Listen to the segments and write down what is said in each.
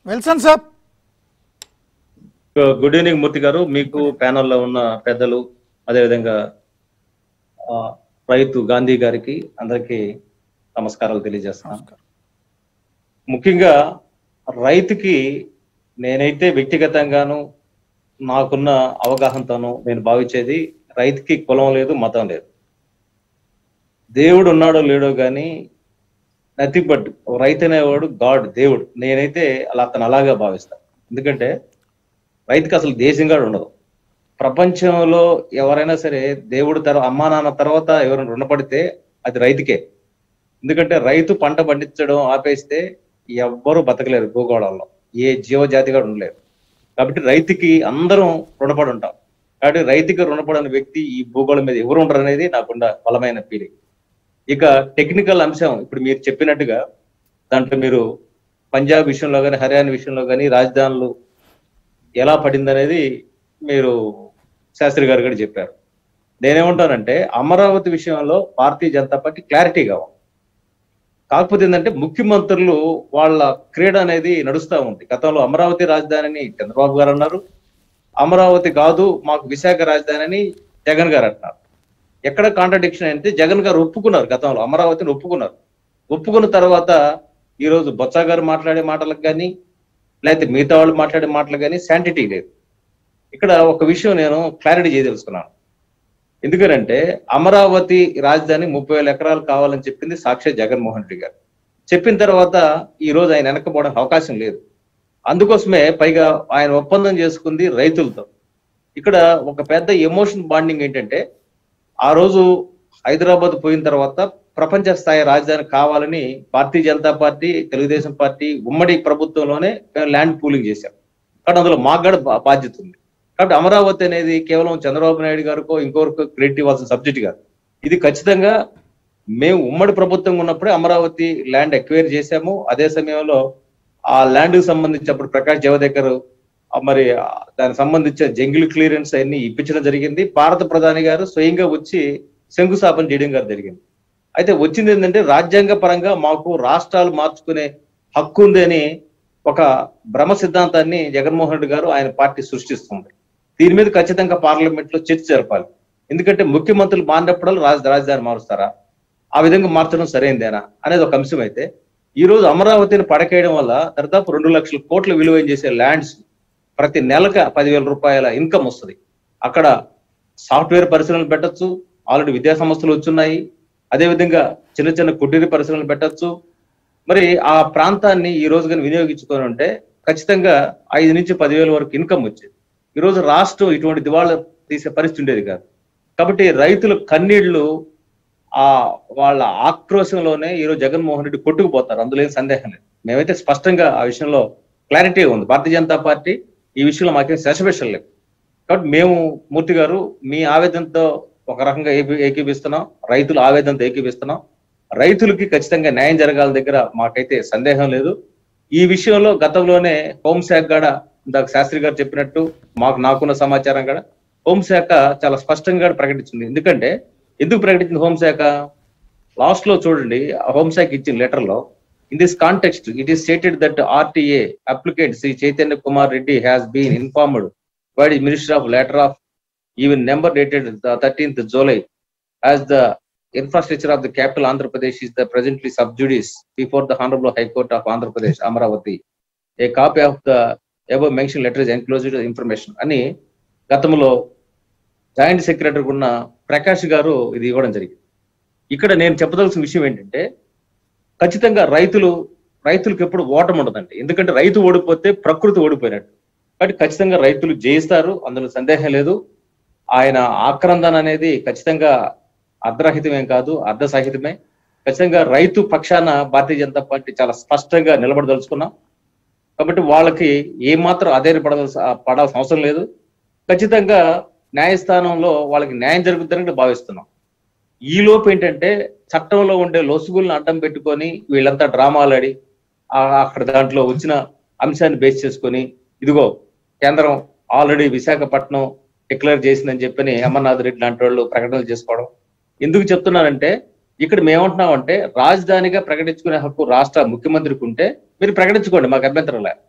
Wilson sir good evening Murthy గారు మీకు ప్యానల్లో ఉన్న పెద్దలు అదేవిధంగా ఆ, రైతు గాంధీ గారికి అందరికీ నమస్కారాలు తెలియజేస్తున్నాను ముఖ్యంగా రైతుకి నేనైతే వ్యక్తిగతంగాను నాకున్న అవగాహనతోనూ నేను భావించేది రైతుకి కులం లేదు మతం లేదు దేవుడు ఉన్నాడో లేడో కానీ నథింగ్ బట్ రైతు అనేవాడు గాడ్ దేవుడు నేనైతే అలా అతను అలాగా భావిస్తాను ఎందుకంటే రైతుకి అసలు దేశంగా ఉండదు ప్రపంచంలో ఎవరైనా సరే దేవుడు తర్వాత అమ్మా నాన్న తర్వాత ఎవరైనా రుణపడితే అది రైతుకే ఎందుకంటే రైతు పంట పండించడం ఆపేస్తే ఎవ్వరూ బతకలేరు భూగోళంలో ఏ జీవజాతిగా ఉండలేరు కాబట్టి రైతుకి అందరం రుణపడి ఉంటాం కాబట్టి రైతుకి రుణపడని వ్యక్తి ఈ భూగోళం మీద ఎవరు ఉండరు అనేది నాకున్న బలమైన ఫీలింగ్ ఇక టెక్నికల్ అంశం ఇప్పుడు మీరు చెప్పినట్టుగా దాంట్లో మీరు పంజాబ్ విషయంలో కానీ హర్యానా విషయంలో కానీ రాజధానులు ఎలా పడింది అనేది మీరు శాస్త్రి గారు కూడా చెప్పారు నేనేమంటానంటే అమరావతి విషయంలో భారతీయ జనతా పార్టీ క్లారిటీ కావాలి కాకపోతే ఏంటంటే ముఖ్యమంత్రులు వాళ్ళ క్రీడ అనేది నడుస్తూ ఉంది గతంలో అమరావతి రాజధానిని చంద్రబాబు గారు అన్నారు అమరావతి కాదు మాకు విశాఖ రాజధాని అని జగన్ గారు అంటున్నారు ఎక్కడ కాంట్రడిక్షన్ అంటే జగన్ గారు ఒప్పుకున్నారు గతంలో అమరావతిని ఒప్పుకున్నారు ఒప్పుకున్న తర్వాత ఈ రోజు బొత్స గారు మాట్లాడే మాటలకు కానీ లేకపోతే మిగతా వాళ్ళు మాట్లాడే మాటలు కానీ శాంటిటీ లేదు ఇక్కడ ఒక విషయం నేను క్లారిటీ చేయదలుచుకున్నాను ఎందుకనంటే అమరావతి రాజధాని ముప్పై వేల ఎకరాలు కావాలని చెప్పింది సాక్షాత్ జగన్మోహన్ రెడ్డి గారు చెప్పిన తర్వాత ఈ రోజు ఆయన వెనకపోవడానికి అవకాశం లేదు అందుకోసమే పైగా ఆయన ఒప్పందం చేసుకుంది రైతులతో ఇక్కడ ఒక పెద్ద ఎమోషన్ బాండింగ్ ఏంటంటే ఆ రోజు హైదరాబాద్ పోయిన తర్వాత ప్రపంచ స్థాయి రాజధాని కావాలని భారతీయ జనతా పార్టీ తెలుగుదేశం పార్టీ ఉమ్మడి ప్రభుత్వంలోనే మేము ల్యాండ్ పూలింగ్ చేశాం కాబట్టి అందులో మాకు కూడా బా- బాధ్యత ఉంది కాబట్టి అమరావతి అనేది కేవలం చంద్రబాబు నాయుడు గారికో ఇంకొకరికో క్రెడిట్ ఇవ్వాల్సిన సబ్జెక్ట్ కాదు ఇది ఖచ్చితంగా మేము ఉమ్మడి ప్రభుత్వం ఉన్నప్పుడే అమరావతి ల్యాండ్ ఎక్వైర్ చేశాము అదే సమయంలో ఆ ల్యాండ్ కి సంబంధించి అప్పుడు ప్రకాష్ జవదేకర్ ఆ మరి ఆ దానికి సంబంధించిన జంగిల్ క్లియరెన్స్ అన్ని ఇప్పించడం జరిగింది భారత ప్రధాని గారు స్వయంగా వచ్చి శంకుస్థాపన చేయడం గారు జరిగింది అయితే వచ్చింది ఏంటంటే రాజ్యాంగ పరంగా మాకు రాష్ట్రాలు మార్చుకునే హక్కు ఉంది అని ఒక భ్రమ సిద్ధాంతాన్ని జగన్మోహన్ రెడ్డి గారు ఆయన పార్టీ సృష్టిస్తుంది దీని మీద ఖచ్చితంగా పార్లమెంట్ లో చర్చ జరపాలి ఎందుకంటే ముఖ్యమంత్రులు మారినప్పుడు రాజ రాజధాని మారుస్తారా ఆ విధంగా మార్చడం సరైందేనా అనేది ఒక అంశం అయితే ఈ రోజు అమరావతిని పడకేయడం వల్ల దాదాపు రెండు లక్షల కోట్ల విలువ చేసే ల్యాండ్స్ ప్రతి నెలకు పదివేల రూపాయల ఇన్కమ్ వస్తుంది అక్కడ సాఫ్ట్వేర్ పరిశ్రమలు పెట్టొచ్చు ఆల్రెడీ విద్యా సంస్థలు వచ్చున్నాయి అదేవిధంగా చిన్న చిన్న కుటీర పరిశ్రమలు పెట్టొచ్చు మరి ఆ ప్రాంతాన్ని ఈ రోజు కానీ వినియోగించుకొని ఉంటే ఖచ్చితంగా ఐదు నుంచి పదివేల వరకు ఇన్కమ్ వచ్చేది ఈ రోజు రాష్ట్రం ఇటువంటి దివాళా తీసే పరిస్థితి ఉండేది కాదు కాబట్టి రైతుల కన్నీళ్లు ఆ వాళ్ళ ఆక్రోశంలోనే ఈరోజు జగన్మోహన్ రెడ్డి కొట్టుకుపోతారు అందులో ఏం సందేహం లేదు మేమైతే స్పష్టంగా ఆ విషయంలో క్లారిటీ ఉంది భారతీయ జనతా పార్టీ ఈ విషయంలో మాకేం శశభిషం లేవు కాబట్టి మేము మూర్తి గారు మీ ఆవేదనతో ఒక రకంగా ఏకీ- ఏకీపిస్తున్నాం రైతుల ఆవేదనతో ఏకీపిస్తున్నాం రైతులకి ఖచ్చితంగా న్యాయం జరగాల దగ్గర మాకైతే సందేహం లేదు ఈ విషయంలో గతంలోనే హోంశాఖ కూడా ఇందాక శాస్త్రి గారు చెప్పినట్టు మాకు నాకున్న సమాచారం కూడా హోంశాఖ చాలా స్పష్టంగా ప్రకటించింది ఎందుకంటే ఎందుకు ప్రకటించింది హోంశాఖ లాస్ట్ లో చూడండి ఆ హోంశాఖ ఇచ్చిన లెటర్ లో in this context it is stated that RTA applicant Shri Chaitanya Kumar Reddy has been informed by the minister of letter of even number dated thirteenth July as the infrastructure of the capital Andhra Pradesh is the presently sub judice before the Honorable High Court of Andhra Pradesh, Amaravati. A copy of the above mentioned letter is enclosed with the information. అని గతంలో joint secretary ఉన్న ప్రకాష్ గారు ఇది ఇవ్వడం జరిగింది ఇక్కడ నేను చెప్పదలసిన విషయం ఏంటంటే ఖచ్చితంగా రైతులు రైతులకు ఎప్పుడు ఓటమి ఉండదండి ఎందుకంటే రైతు ఓడిపోతే ప్రకృతి ఓడిపోయినట్టు కాబట్టి ఖచ్చితంగా రైతులు జయిస్తారు అందులో సందేహం లేదు ఆయన ఆక్రందన అనేది ఖచ్చితంగా అర్ధరహితమేం కాదు అర్ధ సహితమే ఖచ్చితంగా రైతు పక్షాన భారతీయ జనతా పార్టీ చాలా స్పష్టంగా నిలబడదలుచుకున్నాం కాబట్టి వాళ్ళకి ఏమాత్రం అధైర్యపడాల్సిన పడాల్సిన అవసరం లేదు ఖచ్చితంగా న్యాయస్థానంలో వాళ్ళకి న్యాయం జరుగుతుందని భావిస్తున్నాం ఈ లోపు ఏంటంటే చట్టంలో ఉండే లొసుగులను అడ్డం పెట్టుకొని వీళ్ళంతా డ్రామాలు ఆడి ఆ అక్కడ దాంట్లో వచ్చిన అంశాన్ని బేస్ చేసుకొని ఇదిగో కేంద్రం ఆల్రెడీ విశాఖపట్నం డిక్లేర్ చేసిందని చెప్పని అమర్నాథ్ రెడ్డి లాంటి వాళ్ళు ప్రకటనలు చేసుకోవడం ఎందుకు చెప్తున్నానంటే ఇక్కడ మేమంటున్నామంటే రాజధానిగా ప్రకటించుకునే హక్కు రాష్ట్ర ముఖ్యమంత్రికి ఉంటే మీరు ప్రకటించుకోండి మాకు అభ్యంతరం లేదు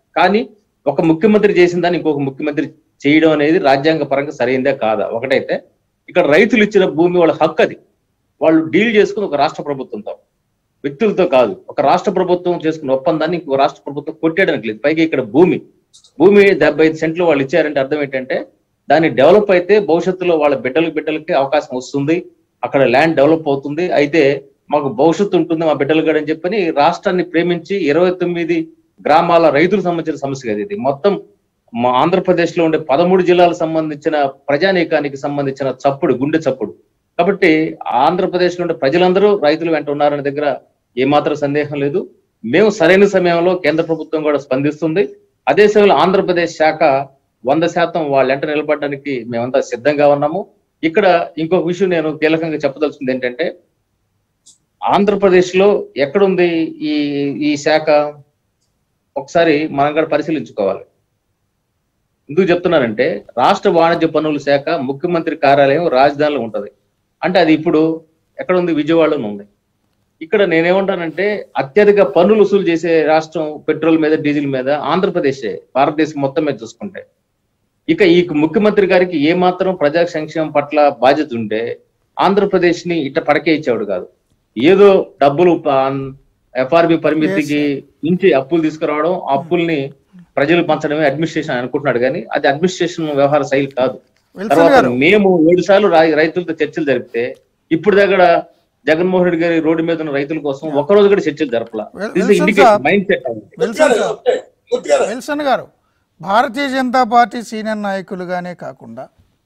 కానీ ఒక ముఖ్యమంత్రి చేసిన దాన్ని ఇంకొక ముఖ్యమంత్రి చేయడం అనేది రాజ్యాంగ పరంగా సరైందే కాదా ఒకటైతే ఇక్కడ రైతులు ఇచ్చిన భూమి వాళ్ళ హక్కు అది వాళ్ళు డీల్ చేసుకుని ఒక రాష్ట్ర ప్రభుత్వంతో వ్యక్తులతో కాదు ఒక రాష్ట్ర ప్రభుత్వం చేసుకున్న ఒప్పందాన్ని ఇంకో రాష్ట్ర ప్రభుత్వం కొట్టేయడానికి లేదు పైగా ఇక్కడ భూమి భూమి డెబ్బై ఐదు సెంట్లు వాళ్ళు ఇచ్చారంటే అర్థం ఏంటంటే దాన్ని డెవలప్ అయితే భవిష్యత్తులో వాళ్ళ బిడ్డలకు బిడ్డలకి అవకాశం వస్తుంది అక్కడ ల్యాండ్ డెవలప్ అవుతుంది అయితే మాకు భవిష్యత్తు ఉంటుంది మా బిడ్డలు కూడా అని చెప్పని రాష్ట్రాన్ని ప్రేమించి ఇరవై తొమ్మిది గ్రామాల రైతులకు సంబంధించిన సమస్య కదా ఇది మొత్తం మా ఆంధ్రప్రదేశ్ లో ఉండే పదమూడు జిల్లాలకు సంబంధించిన ప్రజానీకానికి సంబంధించిన చప్పుడు గుండె చప్పుడు కాబట్టి ఆంధ్రప్రదేశ్ లో ఉండే ప్రజలందరూ రైతులు వెంట ఉన్నారనే దగ్గర ఏమాత్రం సందేహం లేదు మేము సరైన సమయంలో కేంద్ర ప్రభుత్వం కూడా స్పందిస్తుంది అదే సమయంలో ఆంధ్రప్రదేశ్ శాఖ వంద శాతం వాళ్ళ వెంట నిలబడడానికి మేమంతా సిద్ధంగా ఉన్నాము ఇక్కడ ఇంకొక విషయం నేను కీలకంగా చెప్పదలుచుకుంది ఏంటంటే ఆంధ్రప్రదేశ్ లో ఎక్కడుంది ఈ ఈ శాఖ ఒకసారి మనం కూడా పరిశీలించుకోవాలి ఎందుకు చెప్తున్నానంటే రాష్ట్ర వాణిజ్య పన్నుల శాఖ ముఖ్యమంత్రి కార్యాలయం రాజధానిలో ఉంటది అంటే అది ఇప్పుడు ఎక్కడ ఉంది విజయవాడలో ఉంది ఇక్కడ నేనేమంటానంటే అత్యధిక పన్నులు వసూలు చేసే రాష్ట్రం పెట్రోల్ మీద డీజిల్ మీద ఆంధ్రప్రదేశే భారతదేశం మొత్తం మీద చూసుకుంటే ఇక ఈ ముఖ్యమంత్రి గారికి ఏ మాత్రం ప్రజా సంక్షేమం పట్ల బాధ్యత ఉంటే ఆంధ్రప్రదేశ్ ని ఇట్ట పడకే ఇచ్చేవాడు కాదు ఏదో డబ్బులు ఎఫ్ఆర్బి పరిమితికి మించి అప్పులు తీసుకురావడం ఆ అప్పుల్ని ప్రజలు పంచడమే అడ్మినిస్ట్రేషన్ అనుకుంటున్నాడు కానీ అది అడ్మినిస్ట్రేషన్ వ్యవహార శైలి కాదు విల్సన్ తర్వాత గారు మేము ఏడు సార్లు రై- రైతులతో చర్చలు జరిపితే ఇప్పుడు దగ్గర జగన్మోహన్ రెడ్డి గారి రోడ్డు మీద ఉన్న రైతుల కోసం ఒక రోజు కూడా చర్చలు జరపలా will- this Wilson indicate sir. Mind set Wilson sir Wilson గారు భారతీయ జనతా పార్టీ సీనియర్ నాయకులుగానే కాకుండా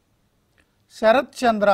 శరత్ చంద్ర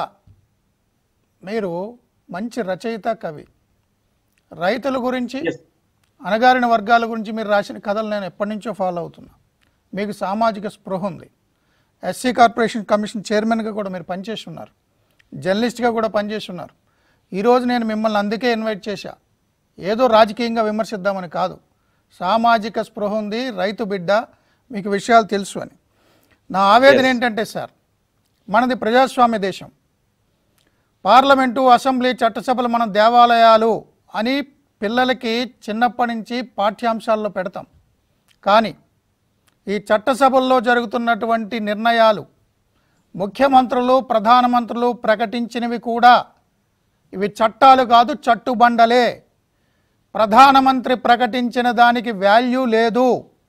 మీరు మంచి రచయిత కవి రైతుల గురించి అణగారిన వర్గాల గురించి మీరు రాసిన కథలు నేను ఎప్పటి నుంచో ఫాలో అవుతున్నా మీకు సామాజిక స్పృహ ఉంది ఎస్సీ కార్పొరేషన్ కమిషన్ చైర్మన్గా కూడా మీరు పనిచేసి ఉన్నారు జర్నలిస్ట్గా కూడా పనిచేసి ఉన్నారు ఈరోజు నేను మిమ్మల్ని అందుకే ఇన్వైట్ చేశా ఏదో రాజకీయంగా విమర్శిద్దామని కాదు సామాజిక స్పృహ ఉంది రైతు బిడ్డ మీకు విషయాలు తెలుసు అని నా ఆవేదన ఏంటంటే సార్ మనది ప్రజాస్వామ్య దేశం పార్లమెంటు అసెంబ్లీ చట్టసభలు మనం దేవాలయాలు అని పిల్లలకి చిన్నప్పటి నుంచి పాఠ్యాంశాల్లో పెడతాం కానీ ఈ చట్టసభల్లో జరుగుతున్నటువంటి నిర్ణయాలు ముఖ్యమంత్రులు ప్రధానమంత్రులు ప్రకటించినవి కూడా ఇవి చట్టాలు కాదు చట్టుబండలే ప్రధానమంత్రి ప్రకటించిన దానికి వాల్యూ లేదు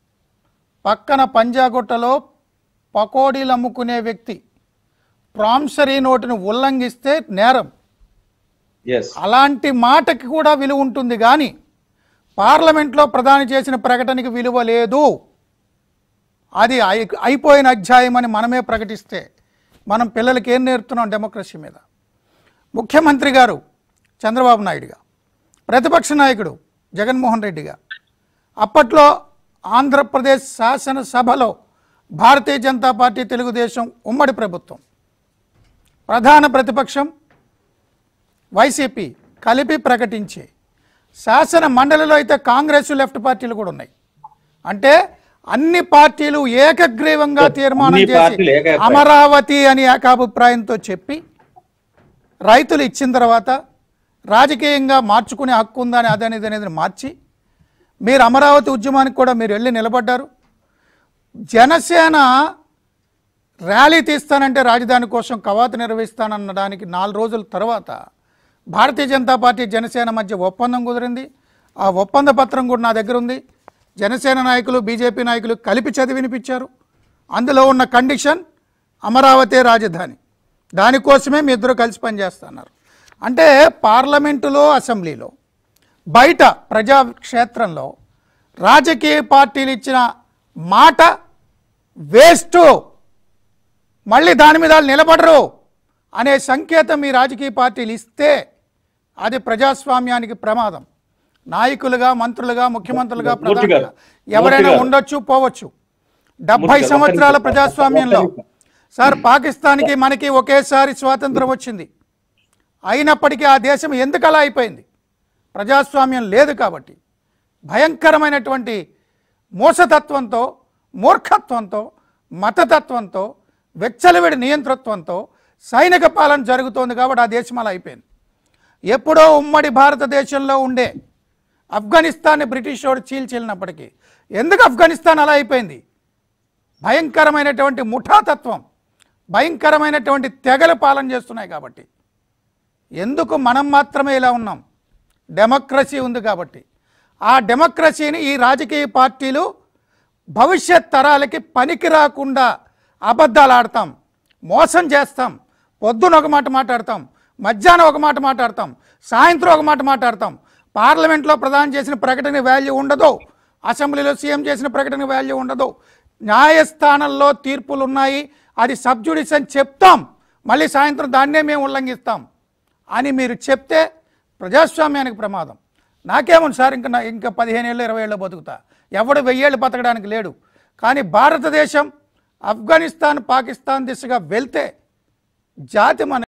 పక్కన పంజాగుట్టలో పకోడీలు అమ్ముకునే వ్యక్తి ప్రామిసరీ నోటును ఉల్లంఘిస్తే నేరం ఎస్ అలాంటి మాటకి కూడా విలువ ఉంటుంది కానీ పార్లమెంట్లో ప్రధాని చేసిన ప్రకటనకి విలువ లేదు అది అయి- అయిపోయిన అధ్యాయం అని మనమే ప్రకటిస్తే మనం పిల్లలకి ఏం నేర్పుతున్నాం డెమోక్రసీ మీద ముఖ్యమంత్రి గారు చంద్రబాబు నాయుడుగా ప్రతిపక్ష నాయకుడు జగన్మోహన్ రెడ్డిగా అప్పట్లో ఆంధ్రప్రదేశ్ శాసనసభలో భారతీయ జనతా పార్టీ తెలుగుదేశం ఉమ్మడి ప్రభుత్వం ప్రధాన ప్రతిపక్షం వైసీపీ కలిపి ప్రకటించి శాసన మండలిలో అయితే కాంగ్రెస్ లెఫ్ట్ పార్టీలు కూడా ఉన్నాయి అంటే అన్ని పార్టీలు ఏకగ్రీవంగా తీర్మానం అన్ని చేసి పార్టీలు ఏకాభిప్రాయం. అమరావతి అని ఏకాభిప్రాయంతో చెప్పి రైతులు ఇచ్చిన తర్వాత రాజకీయంగా మార్చుకునే హక్కు ఉందని అదనేది అనేది మార్చి మీరు అమరావతి ఉద్యమానికి కూడా మీరు వెళ్ళి నిలబడ్డారు జనసేన ర్యాలీ తీస్తానంటే రాజధాని కోసం కవాతు నిర్వహిస్తానన్నడానికి నాలుగు రోజుల తర్వాత భారతీయ జనతా పార్టీ జనసేన మధ్య ఒప్పందం కుదిరింది ఆ ఒప్పంద పత్రం కూడా నా దగ్గర ఉంది జనసేన నాయకులు బీజేపీ నాయకులు కలిపి చదివినిపించారు అందులో ఉన్న కండిషన్ అమరావతి రాజధాని దానికోసమే మీ ఇద్దరు కలిసి పనిచేస్తున్నారు అంటే పార్లమెంటులో అసెంబ్లీలో బయట ప్రజాక్షేత్రంలో రాజకీయ పార్టీలు ఇచ్చిన మాట వేస్ట్ మళ్ళీ దాని మీద వాళ్ళు నిలబడరు అనే సంకేతం ఈ రాజకీయ పార్టీలు ఇస్తే అది ప్రజాస్వామ్యానికి ప్రమాదం నాయకులుగా మంత్రులుగా ముఖ్యమంత్రులుగా మూర్తి గారు, ప్రధానంగా ఎవరైనా మూర్తి గారు. ఉండొచ్చు పోవచ్చు డెబ్బై మూర్తి గారు, సంవత్సరాల ఒక్క నిమిషం, ప్రజాస్వామ్యంలో ఒక్క నిమిషం. సార్ పాకిస్తాన్కి మనకి ఒకేసారి స్వాతంత్రం వచ్చింది అయినప్పటికీ ఆ దేశం ఎందుకు అలా అయిపోయింది ప్రజాస్వామ్యం లేదు కాబట్టి భయంకరమైనటువంటి మోసతత్వంతో మూర్ఖత్వంతో మతతత్వంతో వెచ్చలవిడి నియంతృత్వంతో సైనిక పాలన జరుగుతోంది కాబట్టి ఆ దేశం అలా అయిపోయింది ఎప్పుడో ఉమ్మడి భారతదేశంలో ఉండే ఆఫ్ఘనిస్తాన్ని బ్రిటిష్ వాడు చీల్చిల్లినప్పటికీ ఎందుకు ఆఫ్ఘనిస్తాన్ అలా అయిపోయింది భయంకరమైనటువంటి ముఠాతత్వం భయంకరమైనటువంటి తెగలు పాలన చేస్తున్నాయి కాబట్టి ఎందుకు మనం మాత్రమే ఇలా ఉన్నాం డెమోక్రసీ ఉంది కాబట్టి ఆ డెమోక్రసీని ఈ రాజకీయ పార్టీలు భవిష్యత్ తరాలకి పనికి రాకుండా అబద్ధాలు ఆడతాం మోసం చేస్తాం పొద్దున ఒక మాట మాట్లాడతాం మధ్యాహ్నం ఒక మాట మాట్లాడతాం సాయంత్రం ఒక మాట మాట్లాడతాం పార్లమెంట్లో ప్రధాని చేసిన ప్రకటన వాల్యూ ఉండదు అసెంబ్లీలో సీఎం చేసిన ప్రకటన వాల్యూ ఉండదు న్యాయస్థానంలో తీర్పులు ఉన్నాయి అది సబ్జుడిస్ అని చెప్తాం మళ్ళీ సాయంత్రం దాన్నే మేము ఉల్లంఘిస్తాం అని మీరు చెప్తే ప్రజాస్వామ్యానికి ప్రమాదం నాకేముంది సార్ ఇంకా నా- ఇంకా పదిహేను ఏళ్ళు ఇరవై ఏళ్ళు బతుకుతా ఎవడు వెయ్యేళ్ళు బతకడానికి లేడు కానీ భారతదేశం ఆఫ్ఘనిస్తాన్ పాకిస్తాన్ దిశగా వెళ్తే జాతి మన